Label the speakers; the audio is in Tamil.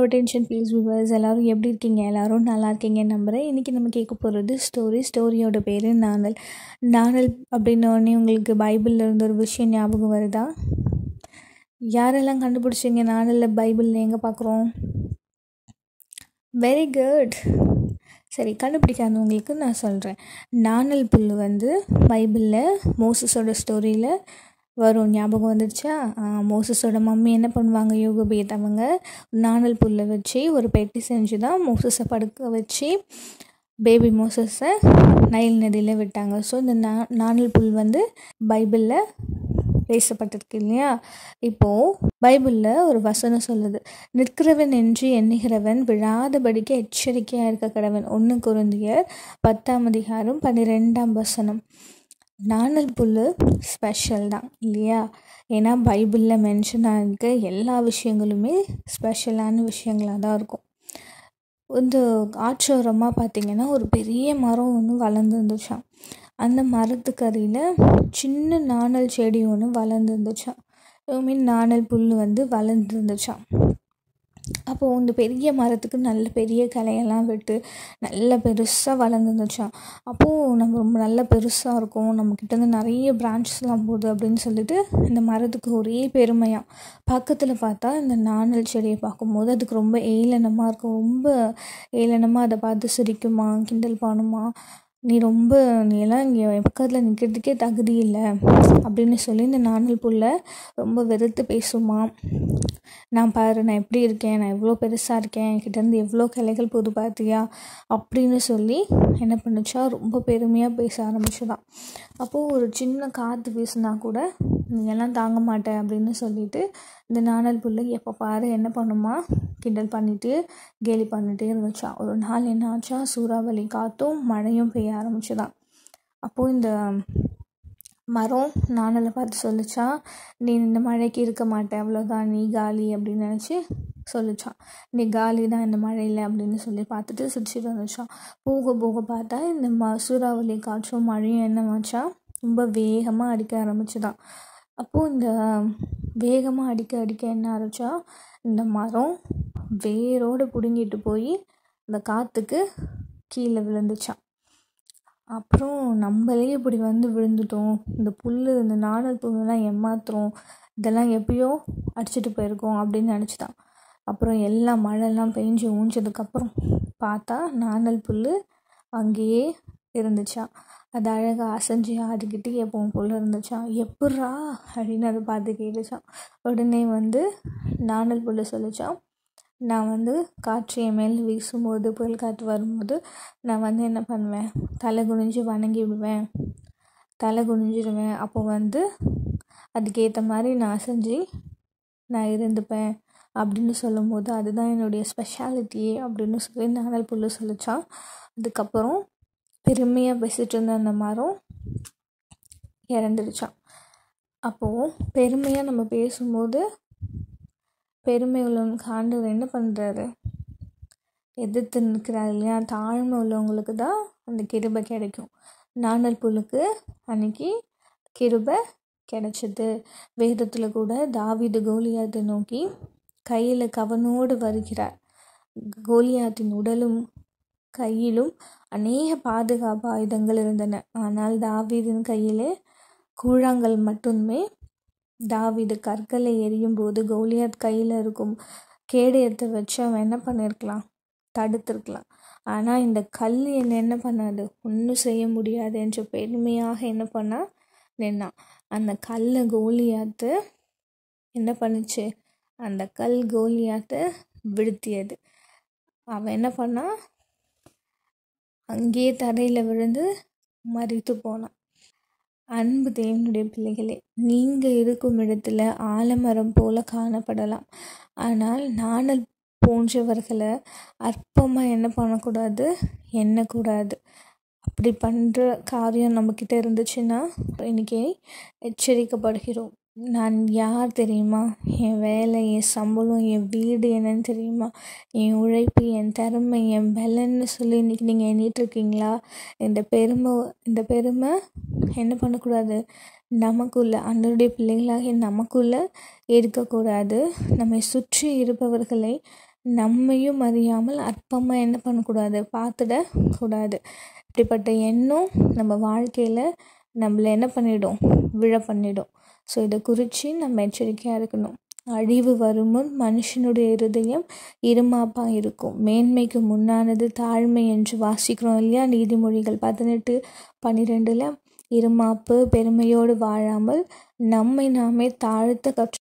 Speaker 1: அட்டென்ஷன் ப்ளீஸ் வியூவர்ஸ் எல்லோரும் எப்படி இருக்கீங்க எல்லோரும் நல்லா இருக்கீங்கன்னு நம்புகிறேன் இன்றைக்கி நம்ம கேட்க போகிறது ஸ்டோரி ஸ்டோரியோட பேர் நாணல் நாணல் அப்படின்னோடனே உங்களுக்கு பைபிளில் இருந்த ஒரு விஷயம் ஞாபகம் வருதா யாரெல்லாம் கண்டுபிடிச்சிங்க நாணலில் பைபிளில் எங்கே பார்க்குறோம் வெரி குட் சரி கண்டுபிடிக்காதவங்களுக்கு நான் சொல்கிறேன் நாணல் புல் வந்து பைபிளில் மோசஸோட ஸ்டோரியில் வரும் ஞாபகம் வந்துடுச்சா மோசஸோட மம்மி என்ன பண்ணுவாங்க யோகபேத் அவங்க நாணல் புல்லை வச்சு ஒரு பெட்டி செஞ்சு தான் மோசஸை படுக்க வச்சு பேபி மோசஸை நைல் நதியில் விட்டாங்க ஸோ இந்த நா நாணல் புல் வந்து பைபிளில் பேசப்பட்டிருக்கு இல்லையா இப்போது பைபிளில் ஒரு வசனம் சொல்லுது நிற்கிறவன் என்று எண்ணுகிறவன் விழாதபடிக்கு எச்சரிக்கையாக இருக்க கடவன் ஒன்று குருந்தியர் பத்தாம் அதிகாரம் பன்னிரெண்டாம் வசனம் நாணல் புல் ஸ்பெஷல் தான் இல்லையா ஏன்னா பைபிளில் மென்ஷன் ஆகிருக்க எல்லா விஷயங்களுமே ஸ்பெஷலான விஷயங்களாக தான் இருக்கும் இந்த ஆற்றோரமாக பார்த்திங்கன்னா ஒரு பெரிய மரம் ஒன்று வளர்ந்துருந்துச்சான் அந்த மரத்துக்கு அடியில் சின்ன நாணல் செடி ஒன்று வளர்ந்துருந்துச்சான் ஐ மீன் நாணல் புல் வந்து வளர்ந்துருந்துச்சான் அப்போது இந்த பெரிய மரத்துக்கு நல்ல பெரிய கிளையெல்லாம் விட்டு நல்ல பெருசாக வளர்ந்துருந்துச்சான் அப்போது நம்ம ரொம்ப நல்ல பெருசாக இருக்கும் நம்மக்கிட்டேருந்து நிறைய பிரான்ச்சஸ்லாம் போகுது அப்படின்னு சொல்லிட்டு இந்த மரத்துக்கு ஒரே பெருமையாக பக்கத்தில் பார்த்தா இந்த நாணல் செடியை பார்க்கும்போது அதுக்கு ரொம்ப ஏளனமாக இருக்கும் ரொம்ப ஏளனமாக அதை பார்த்து சிரிக்குமா கிண்டல் பண்ணுமா நீ ரொம்ப நீ எல்லாம் இங்கே பக்கத்தில் நிற்கிறதுக்கே தகுதி இல்லை அப்படின்னு சொல்லி இந்த நாணல் புல்லை ரொம்ப வெறுத்து பேசுமா நான் பாரு நான் எப்படி இருக்கேன் நான் எவ்வளோ பெருசாக இருக்கேன் என்கிட்டேருந்து எவ்வளோ கிளைகள் போது பார்த்தியா அப்படின்னு சொல்லி என்ன பண்ணுச்சா ரொம்ப பெருமையாக பேச ஆரம்பிச்சுதான் அப்போது ஒரு சின்ன காற்று வீசினா கூட நீ எல்லாம் தாங்க மாட்டேன் அப்படின்னு சொல்லிட்டு இந்த நாணல் புல் எப்போ பாரு என்ன பண்ணுமா கிண்டல் பண்ணிட்டு கேலி பண்ணிகிட்டே இருந்துச்சா ஒரு நாள் என்ன ஆச்சா சூறாவளி காற்றும் மழையும் பெய்ய ஆரம்பிச்சுதான் அப்போது இந்த மரம் நாணலை பார்த்து சொல்லிச்சா நீ இந்த மழைக்கு இருக்க மாட்டேன் அவ்வளோதான் நீ காலி அப்படின்னு நினச்சி சொல்லிச்சான் நீ காலி தான் இந்த மழையில் அப்படின்னு சொல்லி பார்த்துட்டு சிரிச்சிட்டு வந்துச்சான் போக போக பார்த்தா இந்த ம சூறாவளி காற்றும் மழையும் என்னமாச்சா ரொம்ப வேகமாக அடிக்க ஆரம்பிச்சுதான் அப்போது இந்த வேகமாக அடிக்க அடிக்க என்ன ஆரம்பிச்சா இந்த மரம் வேரோடு பிடுங்கிட்டு போய் இந்த காற்றுக்கு கீழே விழுந்துச்சான் அப்புறம் நம்மளே இப்படி வந்து விழுந்துட்டோம் இந்த புல் இந்த நாணல் புல்லாம் ஏமாத்துறோம் இதெல்லாம் எப்பயோ அடிச்சிட்டு போயிருக்கோம் அப்படின்னு நினச்சிட்டான் அப்புறம் எல்லாம் மழைலாம் பெஞ்சு ஊஞ்சதுக்கப்புறம் பார்த்தா நாணல் புல் அங்கேயே இருந்துச்சா அது அழகாக அசைஞ்சு ஆடிக்கிட்டு எப்பவும் புல் இருந்துச்சான் எப்பட்றா அப்படின்னு அதை பார்த்து கேட்டுச்சான் உடனே வந்து நாணல் புல் சொல்லிச்சான் நான் வந்து காற்று என் மேல் வீசும்போது புயல் காற்று வரும்போது நான் வந்து என்ன பண்ணுவேன் தலை குனிஞ்சு வணங்கி விடுவேன் தலை குனிஞ்சிடுவேன் அப்போ வந்து அதுக்கேற்ற மாதிரி நான் செஞ்சு நான் இருந்துப்பேன் அப்படின்னு சொல்லும்போது அதுதான் என்னுடைய ஸ்பெஷாலிட்டியே அப்படின்னு சொல்லி நானல் புல் சொல்லிச்சான் அதுக்கப்புறம் பெருமையாக பேசிகிட்டு இருந்த அந்த மரம் இறந்துருச்சான் அப்போது பெருமையாக நம்ம பேசும்போது பெருமை உள்ளவனுக்கு ஆண்டவர் என்ன பண்ணுறாரு எதிர்த்து நிற்கிறாரு இல்லையா தாழ்மை உள்ளவங்களுக்கு தான் அந்த கிருபை கிடைக்கும் நாணல் புல்லுக்கு அன்னைக்கு கிருபை கிடைச்சது வேதத்தில் கூட தாவிது கோலியாத்தை நோக்கி கையில் கவனோடு வருகிறார் கோலியாத்தின் உடலும் கையிலும் அநேக பாதுகாப்பு ஆயுதங்கள் இருந்தன ஆனால் தாவீதின் கையிலே கூழாங்கல் மட்டுமே தாவிது கற்களை எரியும் போது கோலியாத் கையில் இருக்கும் கேடயத்தை வச்சு அவன் என்ன பண்ணியிருக்கலாம் தடுத்திருக்கலாம் ஆனால் இந்த கல் என்ன என்ன பண்ணாது ஒன்றும் செய்ய முடியாது என்று பெருமையாக என்ன பண்ணா நின்னான் அந்த கல்லை கோலியாத்து என்ன பண்ணுச்சு அந்த கல் கோலியாத்தை விழுத்தியது அவன் என்ன பண்ணான் அங்கேயே தரையில் விழுந்து மறித்து போனான் அன்பு தேவனுடைய பிள்ளைகளே நீங்கள் இருக்கும் இடத்துல ஆலமரம் போல காணப்படலாம் ஆனால் நாணல் போன்றவர்களை அற்பமாக என்ன பண்ணக்கூடாது எண்ணக்கூடாது அப்படி பண்ணுற காரியம் நம்மக்கிட்ட இருந்துச்சுன்னா இன்றைக்கி எச்சரிக்கப்படுகிறோம் நான் யார் தெரியுமா என் வேலை என் சம்பளம் என் வீடு என்னன்னு தெரியுமா என் உழைப்பு என் திறமை என் பலன்னு சொல்லி இன்றைக்கி நீங்கள் எண்ணிட்டுருக்கீங்களா இந்த பெருமை இந்த பெருமை என்ன பண்ணக்கூடாது நமக்குள்ள அன்றருடைய பிள்ளைகளாகிய நமக்குள்ள இருக்கக்கூடாது நம்மை சுற்றி இருப்பவர்களை நம்மையும் அறியாமல் அற்பமாக என்ன பண்ணக்கூடாது பார்த்துடக்கூடாது இப்படிப்பட்ட எண்ணம் நம்ம வாழ்க்கையில் நம்மளை என்ன பண்ணிடும் விழ பண்ணிடும் ஸோ இதை குறித்து நம்ம எச்சரிக்கையாக இருக்கணும் அழிவு வருமுன் மனுஷனுடைய இருதயம் இருமாப்பாக இருக்கும் மேன்மைக்கு முன்னானது தாழ்மை என்று வாசிக்கிறோம் இல்லையா நீதிமொழிகள் பதினெட்டு பன்னிரெண்டில் இருமாப்பு பெருமையோடு வாழாமல் நம்மை நாமே தாழ்த்த